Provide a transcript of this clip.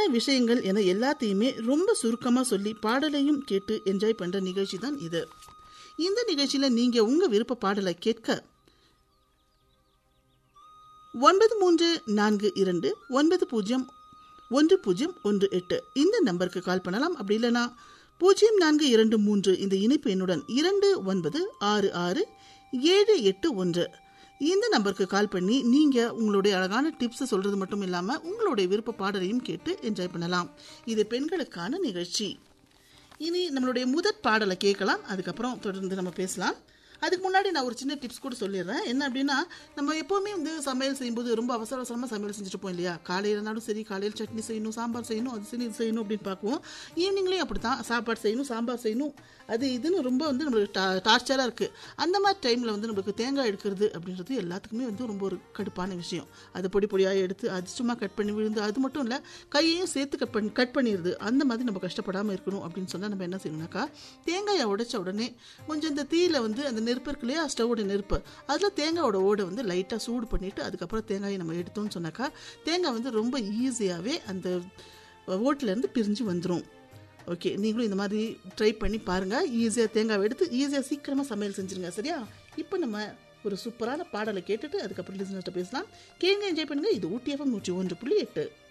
விஷயங்கள் என எல்லாத்தையுமே ரொம்ப சுருக்கமாக சொல்லி பாடலையும் கேட்டு என்ஜாய் பண்ணுற நிகழ்ச்சி தான் இது இந்த நிகழ்ச்சியில் நீங்கள் உங்கள் விருப்ப பாடலை கேட்க ஒன்பது மூன்று நான்கு இரண்டு ஒன்பது பூஜ்ஜியம் ஒன்று பூஜ்ஜியம் ஒன்று எட்டு இந்த நம்பருக்கு கால் பண்ணலாம் அப்படி இல்லைனா பூஜ்ஜியம் நான்கு இரண்டு மூன்று இந்த இணைப்பு எண்ணுடன் இரண்டு ஒன்பது ஆறு ஆறு ஏழு எட்டு ஒன்று இந்த நம்பருக்கு கால் பண்ணி நீங்கள் உங்களுடைய அழகான டிப்ஸ் சொல்கிறது மட்டும் இல்லாமல் உங்களுடைய விருப்ப பாடலையும் கேட்டு என்ஜாய் பண்ணலாம் இது பெண்களுக்கான நிகழ்ச்சி இனி நம்மளுடைய முதற் பாடலை கேட்கலாம் அதுக்கப்புறம் தொடர்ந்து நம்ம பேசலாம் அதுக்கு முன்னாடி நான் ஒரு சின்ன டிப்ஸ் கூட சொல்லிடுறேன் என்ன அப்படின்னா நம்ம எப்போவுமே வந்து சமையல் செய்யும்போது ரொம்ப அவசர அவசரமாக சமையல் செஞ்சுட்டு இருப்போம் இல்லையா காலையில் இருந்தாலும் சரி காலையில் சட்னி செய்யணும் சாம்பார் செய்யணும் அது செய்யணும் இது செய்யணும் அப்படின்னு பார்க்குவோம் ஈவினிங்லேயும் அப்படி தான் சாப்பாடு செய்யணும் சாம்பார் செய்யணும் அது இதுன்னு ரொம்ப வந்து நம்மளுக்கு டா டார்ச்சராக இருக்குது அந்த மாதிரி டைமில் வந்து நம்மளுக்கு தேங்காய் எடுக்கிறது அப்படின்றது எல்லாத்துக்குமே வந்து ரொம்ப ஒரு கடுப்பான விஷயம் அது பொடி பொடியாக எடுத்து அது சும்மா கட் பண்ணி விழுந்து அது மட்டும் இல்லை கையையும் சேர்த்து கட் பண்ணி கட் பண்ணிடுது அந்த மாதிரி நம்ம கஷ்டப்படாமல் இருக்கணும் அப்படின்னு சொன்னால் நம்ம என்ன செய்யணும்னாக்கா தேங்காயை உடைச்ச உடனே கொஞ்சம் இந்த தீயில வந்து அந்த நெருப்பு இருக்கு இல்லையா ஸ்டவோட நெருப்பு அதில் தேங்காயோட ஓடை வந்து லைட்டாக சூடு பண்ணிவிட்டு அதுக்கப்புறம் தேங்காயை நம்ம எடுத்தோம்னு சொன்னாக்கா தேங்காய் வந்து ரொம்ப ஈஸியாகவே அந்த ஓட்டிலேருந்து பிரிஞ்சு வந்துடும் ஓகே நீங்களும் இந்த மாதிரி ட்ரை பண்ணி பாருங்கள் ஈஸியாக தேங்காய் எடுத்து ஈஸியாக சீக்கிரமாக சமையல் செஞ்சுருங்க சரியா இப்போ நம்ம ஒரு சூப்பரான பாடலை கேட்டுட்டு அதுக்கப்புறம் லிசனர்கிட்ட பேசலாம் கேளுங்க என்ஜாய் பண்ணுங்கள் இது ஊட்டி எஃப்எம் நூற்றி ஒன்று புள்ளி எட்டு